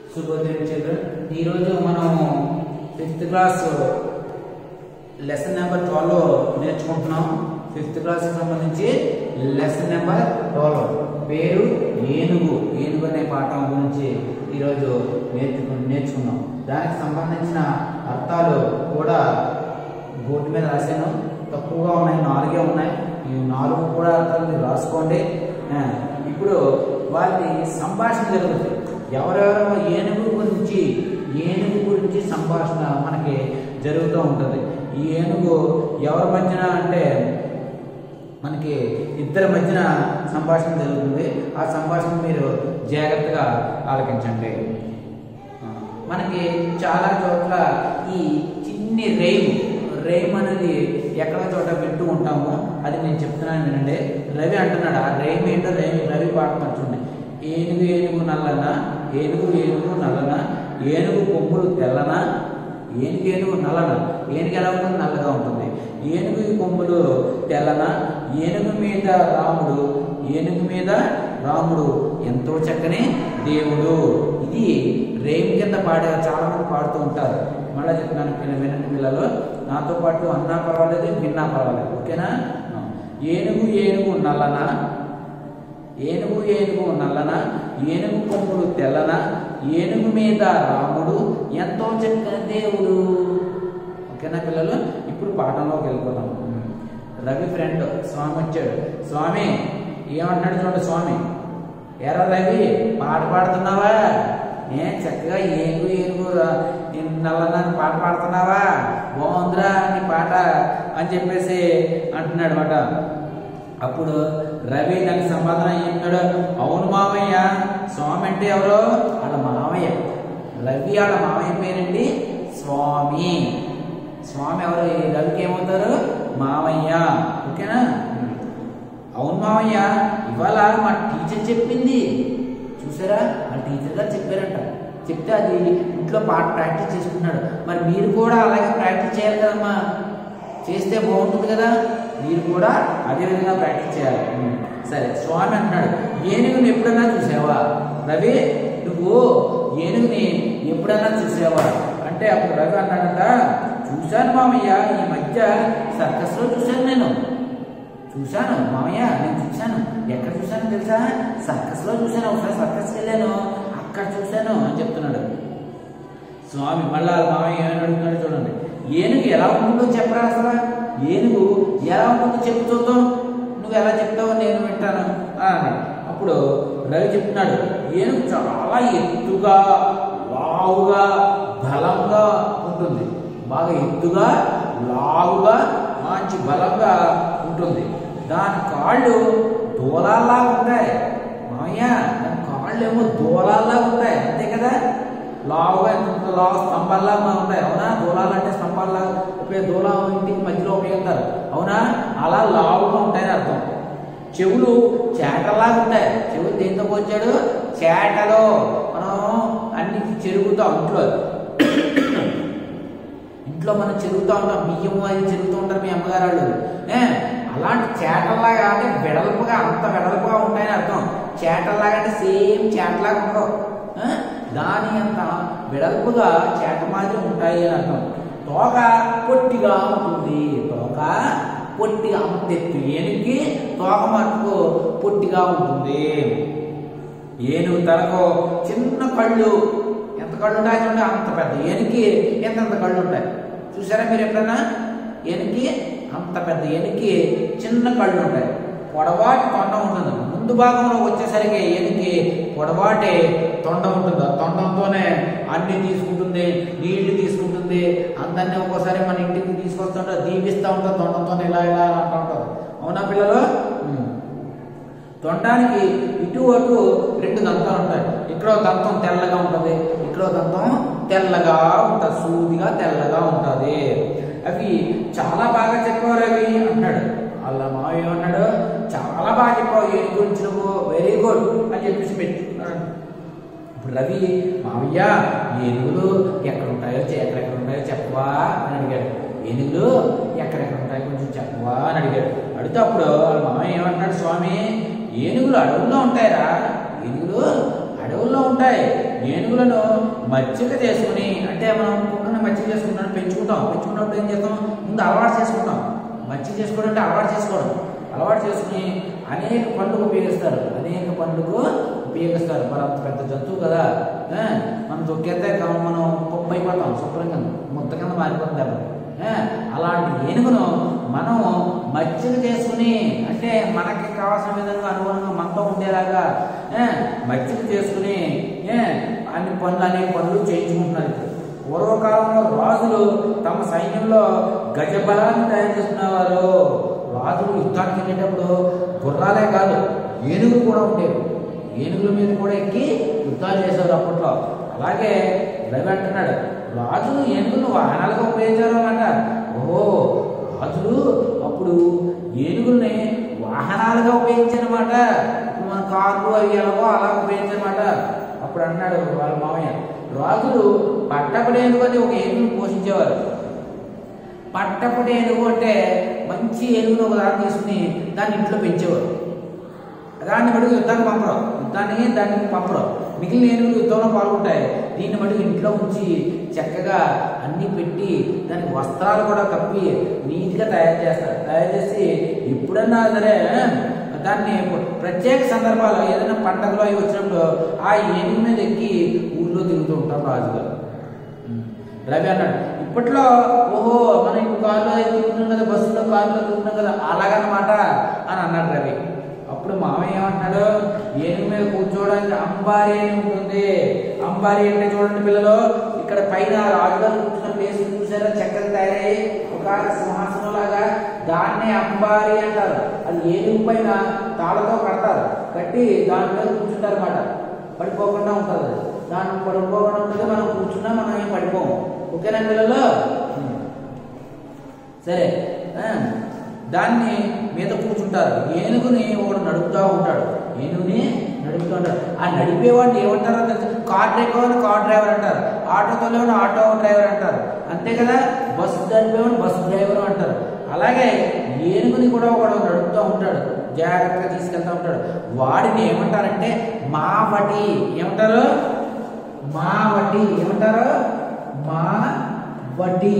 శుభోదయం చిల్డ్రన్ ఈరోజు మనం fifth class lesson number twelve నేర్చుకుంటున్నాం ఫిఫ్త్ క్లాస్కి సంబంధించి లెసన్ నెంబర్ ట్వెల్వ్ పేరు ఏనుగు ఏనుగు అనే పాఠం గురించి ఈరోజు నేర్చుకు నేర్చుకున్నాం దానికి సంబంధించిన అర్థాలు కూడా బోర్డు మీద రాశాను తక్కువగా ఉన్నాయి నాలుగే ఉన్నాయి ఈ నాలుగు కూడా అర్థాలు మీరు రాసుకోండి ఆ, ఇప్పుడు వారి సంభాషణ జరుగుతుంది ఎవరెవరో ఏనుగు గురించి ఏనుగు గురించి సంభాషణ మనకి జరుగుతూ ఉంటుంది ఈ ఏనుగు ఎవరి మధ్యన అంటే మనకి ఇద్దరి మధ్యన సంభాషణ జరుగుతుంది ఆ సంభాషణ మీరు జాగ్రత్తగా ఆలకించండి ఆ, మనకి చాలా చోట్ల ఈ చిన్ని రేమ్ రేమ్ అనేది ఎక్కడ చోట వింటూ ఉంటాము అది నేను చెప్తున్నాను వినండి రవి అంటున్నాడు ఆ రేమ్ ఏంటో రేమి రవి పాట మర్చుండి ఏనుగు ఏనుగు నల్లన ఏనుగు ఏనుగు నల్లన ఏనుగు కొమ్ములు తెల్లన ఏనుగు ఏనుగు నల్లన ఏనుగు ఎలా ఉంటుంది నల్లగా ఉంటుంది ఏనుగు కొమ్ములు తెల్లన ఏనుగు మీద రాముడు ఏనుగు మీద రాముడు ఎంతో చక్కని దేవుడు ఇది రేమ్ కింద పాడే చాలా మంది పాడుతూ ఉంటారు మళ్ళీ చెప్తున్నాను పిల్ల వినండి పిల్లలు నాతో పాటు అన్నా పర్వాలేదు విన్నా పర్వాలేదు ఓకేనా ఏనుగు ఏనుగు నల్లన ఏనుగు ఏనుగు నల్లన ఏనుగు కొమ్ములు తెల్లన ఏనుగు మీద రాముడు ఎంతో చక్కని దేవుడు ఓకేనా పిల్లలు ఇప్పుడు పాఠంలోకి వెళ్ళిపోతాం రవి ఫ్రెండ్ స్వామి వచ్చాడు స్వామి ఏమంటున్నాడు చూడండి స్వామి ఎరా రవి పాట పాడుతున్నావా ఏ చక్కగా ఏనుగు ఏనుగు రా- ఈ నల్లనని పాట పాడుతున్నావా బాగుందిరా నీ పాట అని చెప్పేసి అంటున్నాడు మాట అప్పుడు రవి దానికి సమాధానం ఏం చెప్తాడు అవును మామయ్య స్వామి అంటే ఎవరు వాళ్ళ మామయ్య రవి వాళ్ళ మామయ్య పేరండి స్వామి స్వామి ఎవరు ఈ రవికి ఏమవుతారు మామయ్య ఓకేనా అవును మామయ్య ఇవాళ మా టీచర్ చెప్పింది చూసారా మా టీచర్ గారు చెప్పారంట చెప్తే అది ఇంట్లో పాట ప్రాక్టీస్ చేసుకుంటున్నాడు మరి మీరు కూడా అలాగే ప్రాక్టీస్ చేయాలి కదమ్మా చేస్తే బాగుంటుంది కదా మీరు కూడా అదే విధంగా ప్రాక్టీస్ చేయాలి ఉమ్. సరే స్వామి అంటున్నాడు ఏనుగుని ఎప్పుడన్నా చూసావా రవి నువ్వు ఏనుగుని ఎప్పుడన్నా చూసావా అంటే అప్పుడు రవి అన్నాడంట చూశాను మామయ్య ఈ మధ్య సర్కస్లో చూశాను నేను చూశాను మామయ్య నేను చూశాను ఎక్కడ చూశాను తెలుసా సర్కస్లో చూశాను ఒకసారి సర్కస్కి వెళ్ళాను అక్కడ చూశాను అని చెప్తున్నాడు స్వామి మళ్ళా మామయ్య ఏమని అడుగుతున్నాడు చూడండి ఏనుగు ఎలా ఉంటుందో చెప్పరా అసలు ఏనుగు ఎలా ఉంటుందో చెప్పు చూద్దాం నువ్వు ఎలా చెప్తావో నేను వింటాను అని అన్నాడు అప్పుడు రవి చెప్తున్నాడు ఏనుగు చాలా ఎత్తుగా లావుగా బలంగా ఉంటుంది బాగా ఎత్తుగా లావుగా మంచి బలంగా ఉంటుంది దాని కాళ్ళు దూలాల్లా ఉంటాయి మామయ్య దాని కాళ్ళు ఏమో దూలాల్లా ఉంటాయి అంతే కదా లావుగా ఎంత లావు స్తంభాల్లా ఉంటాయి అవునా దూలాలు అంటే స్తంభాల్లా ఉపయోగ దూలం ఇంటికి మధ్యలో ఉపయోగిస్తారు అవునా అలా లావుగా ఉంటాయని అర్థం చెవులు చేటలాగా ఉంటాయి చెవులు దేంతో పోల్చాడు చేటలో మనం అన్ని చెరుగుతాం ఇంట్లో ఇంట్లో మనం చెరుగుతూ ఉంటాం బియ్యము అది చెరుగుతూ ఉంటారు మీ అమ్మగారు వాళ్ళు ఏ, అలాంటి చేటల్లాగా అంటే వెడల్పుగా అంత వెడల్పుగా ఉంటాయని అర్థం చేటల్లాగా అంటే సేమ్ చేటలాగా ఉండవు ఆ? దాని అంత వెడల్పుగా చేట మాదిరి ఉంటాయి అని అర్థం తోక పొట్టిగా ఉంటుంది తోక పొట్టిగా అంత ఎత్తు ఏనుగుకి తోక మటుకు పొట్టిగా ఉంటుంది ఏనుగు తలకు చిన్న కళ్ళు ఎంత కళ్ళు ఉంటాయి చూడండి అంత పెద్ద ఏనుగుకి ఎంతెంత కళ్ళు ఉంటాయి చూసారా మీరు ఎప్పుడైనా ఏనుగుకి అంత పెద్ద ఏనుగుకి చిన్న కళ్ళు ఉంటాయి పొడవాటి తొండ ఉంటుంది ముందు భాగంలో వచ్చేసరికి ఏనుగుకి పొడవాటి తొండ ఉంటుంది ఆ తొండంతోనే అన్ని తీసుకుంటుంది నీళ్లు తీసుకుంటుంది అందరినీ ఒక్కోసారి మన ఇంటికి తీసుకొస్తుంటే దీపిస్తూ ఉంటుంది తొండంతోనే ఇలా ఇలా అంటూ ఉంటుంది అవునా పిల్లలు ఉమ్. తొండానికి ఇటు అటు రెండు దంతాలు ఉంటాయి ఇక్కడ ఒక దంతం తెల్లగా ఉంటుంది ఇక్కడ ఒక దంతం తెల్లగా ఉంటుంది సూదిగా తెల్లగా ఉంటుంది అవి చాలా బాగా చెప్పారు అవి అంటాడు వాళ్ళ మావి ఏమన్నాడు చాలా బాగా చెప్పావు ఏది గురించి నువ్వు వెరీ గుడ్ అని చెప్పేసి పెట్టుకున్నాడు ఇప్పుడు రవి మావయ్య ఏనుగులు ఎక్కడ ఉంటాయో చె- ఎక్కడెక్కడ ఉంటాయో చెప్పవా అని అడిగాడు ఏనుగులు ఎక్కడెక్కడ ఉంటాయో కొంచెం చెప్పవా అని అడిగాడు అడిగితే అప్పుడు వాళ్ళ మామయ్య ఏమంటున్నాడు స్వామి ఏనుగులు అడవుల్లో ఉంటాయిరా ఏనుగులు అడవుల్లో ఉంటాయి ఏనుగులను మచ్చిక చేసుకుని అంటే మనం కుక్కని మచ్చిక చేసుకుంటాం పెంచుకుంటాం పెంచుకున్నప్పుడు ఏం చేస్తాం ముందు అలవాటు చేసుకుంటాం మచ్చిక చేసుకోవడం అంటే అలవాటు చేసుకోవడం అలవాటు చేసుకుని అనేక పనులకు ఉపయోగిస్తారు అనేక పనులకు ఉపయోగిస్తారు మరి అంత పెద్ద జంతువు కదా ఆ, మనం తొక్కేస్తే గమ- మనం పప్పు అయిపోతాం శుభ్రంగా ముద్ద కింద మారిపోతుంది దెబ్బ. ఆ, అలాంటి ఏనుగును మనం మచ్చిక చేసుకుని అంటే మనకి కావాల్సిన విధంగా అనుగుణంగా మనతో ఉండేలాగా ఆ, మచ్చిక చేసుకుని ఏ, అన్ని పనులు అనేక పనులు చేయించుకుంటున్నారు ఇప్పుడు పూర్వకాలంలో రాజులు తమ సైన్యంలో గజబలాన్ని తయారు చేసుకునేవారు రాజులు యుద్ధానికి వెళ్ళేటప్పుడు గుర్రాలే కాదు ఏనుగులు కూడా ఉండేవి ఏనుగుల మీద కూడా ఎక్కి యుద్ధాలు చేసేవారు అప్పట్లో అలాగే రవి అంటున్నాడు రాజులు ఏనుగులను వాహనాలుగా ఉపయోగించారు అన్నమాట ఓహో రాజులు అప్పుడు ఏనుగుల్ని వాహనాలుగా ఉపయోగించారన్నమాట ఇప్పుడు మన కార్లు అవి ఎలాగో అలా ఉపయోగించారన్నమాట అప్పుడు అన్నాడు వాళ్ళ మామయ్య రాజులు పట్టపడి ఏనుగు అని ఒక ఏనుగును పోషించేవారు పట్టపడి ఏనుగు అంటే మంచి ఏనుగును ఒక దాన్ని తీసుకుని దాన్ని ఇంట్లో పెంచేవారు దాన్ని మటుకు యుద్ధానికి పంపరు యుద్ధాన్ని దాన్ని పంపరు మిగిలిన ఏనుగులు యుద్ధంలో పాల్గొంటాయి దీన్ని మటుకు ఇంట్లో ఉంచి చక్కగా అన్ని పెట్టి దానికి వస్త్రాలు కూడా కప్పి నీట్గా తయారు చేస్తారు తయారు చేసి ఎప్పుడన్నా సరే దాన్ని ప్రత్యేక సందర్భాలు ఏదైనా పండగలు అవి వచ్చినప్పుడు ఆ ఏనుగు మీద ఎక్కి ఊళ్ళో తిరుగుతూ ఉంటారు రాజుగారు రవి అన్నాడు ఇప్పట్లో ఓహో మనం ఇప్పుడు కారులో తిరుగుతున్నాం కదా బస్సులో కారులో తిరుగుతున్నాం కదా అలాగనమాట అని అన్నాడు రవి అప్పుడు మామయ్య ఏమంటున్నాడు ఏనుగు మీద కూర్చోవడానికి అంబారి అని ఉంటుంది అంబారి అంటే చూడండి పిల్లలు ఇక్కడ పైన రాజుగారు కూర్చున్న ప్లేస్ చూసారా చక్కగా తయారయ్యి ఒక సింహాసనం లాగా దాన్నే అంబారి అంటారు అది ఏనుగు పైన తాళతో కడతారు కట్టి దాని మీద కూర్చుంటారు అన్నమాట పడిపోకుండా ఉంటుంది అది. దాన్ని పడిపోకుండా ఉంటుంది మనం కూర్చున్నా మనం ఏం పడిపోము ఓకేనా పిల్లలు సరే ఆ, దాన్ని మీద కూర్చుంటారు ఏనుగుని ఒకడు నడుపుతూ ఉంటాడు ఏనుగుని నడుపుతూ ఉంటాడు ఆ నడిపేవాడిని ఏమంటారో తెలుసు కార్ డ్రైవర్ కార్ డ్రైవర్ అంటారు ఆటో తోలేవాడిని ఆటో డ్రైవర్ అంటారు అంతే కదా బస్సు నడిపేవాడిని బస్సు డ్రైవర్ అంటారు అలాగే ఏనుగుని కూడా ఒకడు నడుపుతూ ఉంటాడు జాగ్రత్తగా తీసుకెళ్తూ ఉంటాడు వాడిని ఏమంటారంటే మావటి ఏమంటారు మావటి ఏమంటారు మా వడ్డీ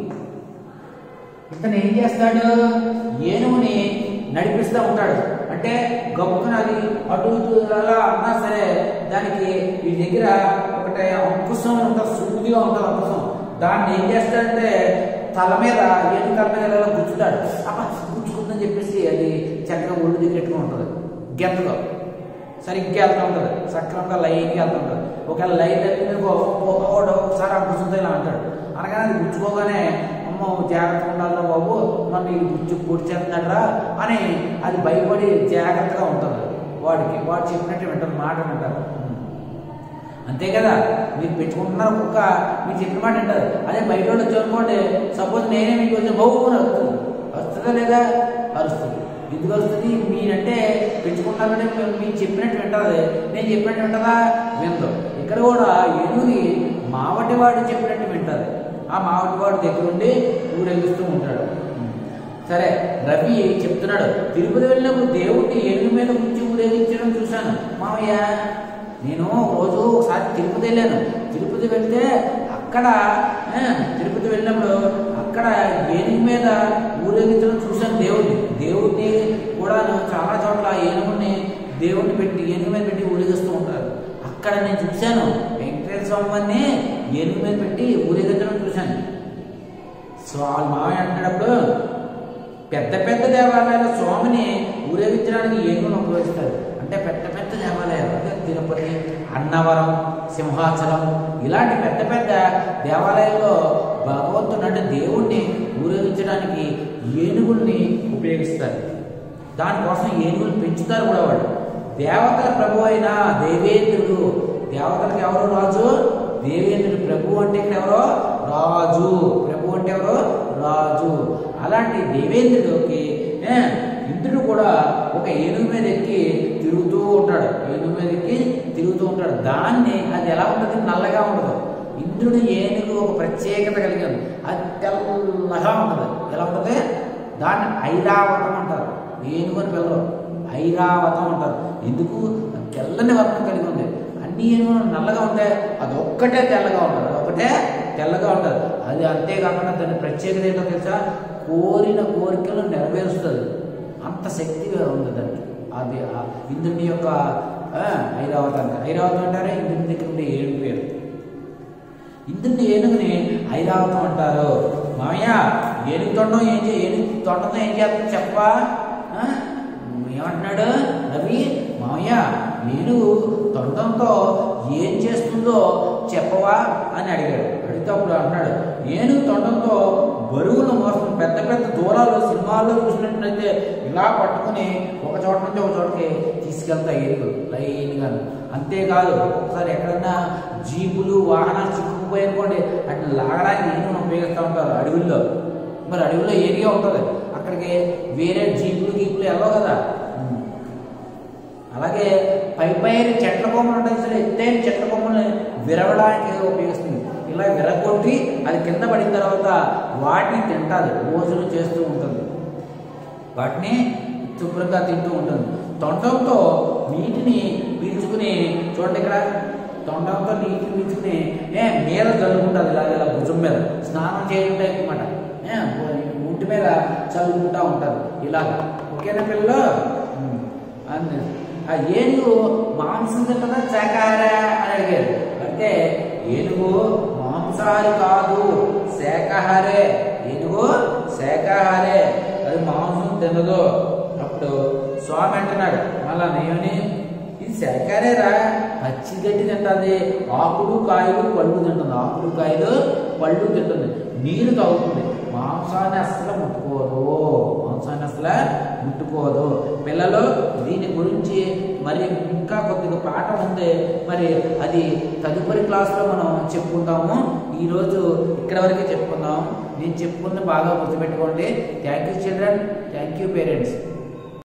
ఇతను ఏం చేస్తాడు ఏనుగుని నడిపిస్తూ ఉంటాడు అంటే గొప్పన అది అటు ఇటు అలా అన్నా సరే దానికి ఈ దగ్గర ఒకటి అంకుశం అని ఉంటుంది సూదిగా ఉంటుంది అంకుశం దాన్ని ఏం చేస్తాడంటే తల మీద ఏనుగు తల మీద ఇలా గుచ్చుతాడు అప్ప గుచ్చుకుందని చెప్పేసి అది చక్కగా ఒళ్ళు దిగ్గట్టుగా ఉంటుంది గెంతలో సరిగ్గా వెళ్తూ ఉంటుంది సక్రమంగా లైన్గా వెళ్తూ ఉంటుంది ఒకవేళ లైన్ తప్పిన ఒకసారి ఆ గుచ్చుతో ఇలా అంటాడు అనగానే అది గుచ్చుకోగానే అమ్మో జాగ్రత్తగా ఉండాలి బాబు మన ఈ గుచ్చు పొడిచేస్తున్నాడరా అని అది భయపడి జాగ్రత్తగా ఉంటుంది వాడికి వాడు చెప్పినట్టు వింటారు మాట వింటారు అంతే కదా మీరు పెట్టుకుంటున్నారు కుక్క మీరు చెప్పిన మాట వింటారు అదే బయట వాళ్ళు వచ్చి అనుకోండి సపోజ్ నేనే మీకు వచ్చి బహు అని అరుస్తుంది వస్తుందా లేదా అరుస్తుంది ఎందుకు వస్తుంది మీరంటే పెంచుకుంటారంటే మీరు- మీరు చెప్పినట్టు వింటది నేను చెప్పినట్టు వింటదా విందు ఇక్కడ కూడా ఏనుగుని మావటి వాడు చెప్పినట్టు వింటది ఆ మావటి వాడు దగ్గరుండి ఊరేగిస్తూ ఉంటాడు సరే రవి చెప్తున్నాడు తిరుపతి వెళ్ళినప్పుడు దేవుడిని ఏనుగు మీద ఉంచి ఊరేగించడం చూశాను మామయ్య నేను రోజు ఒకసారి తిరుపతి వెళ్ళాను తిరుపతి వెళ్తే అక్కడ ఆ, తిరుపతి వెళ్ళినప్పుడు అక్కడ ఏనుగు మీద ఊరేగించడం చూశాను దేవుడిని దేవుడిని కూడా చాలా చోట్ల ఏనుగుని దేవుడిని పెట్టి ఏనుగు మీద పెట్టి ఊరేగిస్తూ ఉంటారు అక్కడ నేను చూశాను వెంకటేశ్వర స్వామి వారిని ఏనుగు మీద పెట్టి ఊరేగించడం చూశాను సో వాళ్ళ మామయ్య అంటున్నప్పుడు పెద్ద పెద్ద దేవాలయాల స్వామిని ఊరేగించడానికి ఏనుగును ఉపయోగిస్తారు అంటే పెద్ద పెద్ద దేవాలయాలు అంటే తిరుపతి అన్నవరం సింహాచలం ఇలాంటి పెద్ద పెద్ద దేవాలయాల్లో భగవంతుడు అంటే దేవుణ్ణి ఊరేగించడానికి ఏనుగుల్ని ఉపయోగిస్తారు దానికోసం ఏనుగులు పెంచుతారు కూడా వాళ్ళు దేవతల ప్రభు అయిన దేవేంద్రుడు దేవతలకు ఎవరు రాజు దేవేంద్రుడు ప్రభు అంటే ఇక్కడ ఎవరో రాజు ప్రభు అంటే ఎవరో రాజు అలాంటి దేవేంద్రుడికి ఏ, ఇంద్రుడు కూడా ఒక ఏనుగు మీద ఎక్కి తిరుగుతూ ఉంటాడు ఏనుగు మీద ఎక్కి తిరుగుతూ ఉంటాడు దాన్ని అది ఎలా ఉంటుంది నల్లగా ఉండదు ఇంద్రుడు ఏనుగు ఒక ప్రత్యేకత కలిగి ఉంది అది తెల్లగా ఉంటుంది ఎలా ఉంటుంది దాన్ని ఐరావతం అంటారు ఏనుగు అని పిల్లలు ఐరావతం అంటారు ఎందుకు అది తెల్లని వర్ణం కలిగి ఉంది అన్ని ఏనుగులు నల్లగా ఉంటాయి అది ఒక్కటే తెల్లగా ఉంటుంది అది ఒక్కటే తెల్లగా ఉంటుంది అది అంతేకాకుండా దాని ప్రత్యేకత ఏంటో తెలుసా కోరిన కోరికలు నెరవేరుస్తుంది అంత శక్తి ఉంది దానికి అది ఆ ఇంద్రుని యొక్క ఆ, ఐరావతం అంటారు ఐరావతం అంటారే ఇంద్రుని దగ్గర ఉండే ఏడు పేరు ఇంద్రుని ఏనుగుని ఐరావతం అంటారు మామయ్య ఏనుగు తొండం ఏం చే ఏనుగు తొండంతో ఏం చేస్తుంది చెప్పవా ఆ? ఏమంటున్నాడు రవి మామయ్య ఏనుగు తొండంతో ఏం చేస్తుందో చెప్పవా అని అడిగాడు అడిగితే అప్పుడు అంటున్నాడు ఏనుగు తొండంతో బరువులు మోస్తుంది పెద్ద పెద్ద దూరాలు సినిమాల్లో చూసినట్లయితే ఇలా పట్టుకుని ఒక చోట నుంచి ఒక చోటకి తీసుకెళ్తా ఏనుగు లైన్గా అంతేకాదు ఒకసారి ఎక్కడన్నా జీపులు వాహనాలు చిక్కుకుపోయి అనుకోండి అట్లా లాగడానికి ఏనుగును ఉపయోగిస్తూ ఉంటారు అడవుల్లో మరి అడవిలో ఏరియా ఉంటుంది అక్కడికి వేరే జీపులు గీపులు వెళ్ళవు కదా అలాగే పై పైన చెట్ల కొమ్మలు ఉంటాయి సరే ఎత్తైన చెట్ల కొమ్మల్ని విరవడానికి ఉపయోగిస్తుంది ఇలా విరగొట్టి అది కింద పడిన తర్వాత వాటిని తింటాది భోజనం చేస్తూ ఉంటుంది వాటిని శుభ్రంగా తింటూ ఉంటుంది తొండంతో నీటిని పీల్చుకుని చూడండి ఇక్కడ తొండంతో నీటిని పీల్చుకుని ఏ మీద చల్లుకుంటుంది ఇలా ఇలా భుజం మీద స్నానం చేయడం అనమాట ఏ ఒంటి మీద చల్లుకుంటా ఉంటారు ఇలాగ ఓకేనా పిల్లలు ఉమ్. అంతే ఆ ఏనుగు మాంసం తింటుందా శాకాహార అని అడిగారు అంటే ఏనుగు మాంసాహారి కాదు శాకాహారే ఏనుగు శాకాహారే అది మాంసం తినదు అప్పుడు స్వామి అంటున్నాడు మళ్ళా నేమని ఇది శాకాహారేరా పచ్చి గడ్డి తింటుంది ఆకులు కాయలు పళ్ళు తింటుంది ఆకులు కాయలు పళ్ళు తింటుంది నీరు తాగుతుంది మాంసాన్ని అసలు ముట్టుకోదు మాంసాన్ని అసలు ముట్టుకోదు పిల్లలు దీని గురించి మరి ఇంకా కొద్దిగా పాఠం ఉంది మరి అది తదుపరి క్లాస్లో మనం చెప్పుకుందాము ఈరోజు ఇక్కడ వరకే చెప్పుకుందాం నేను చెప్పుకుంది బాగా గుర్తుపెట్టుకోండి thank you children thank you parents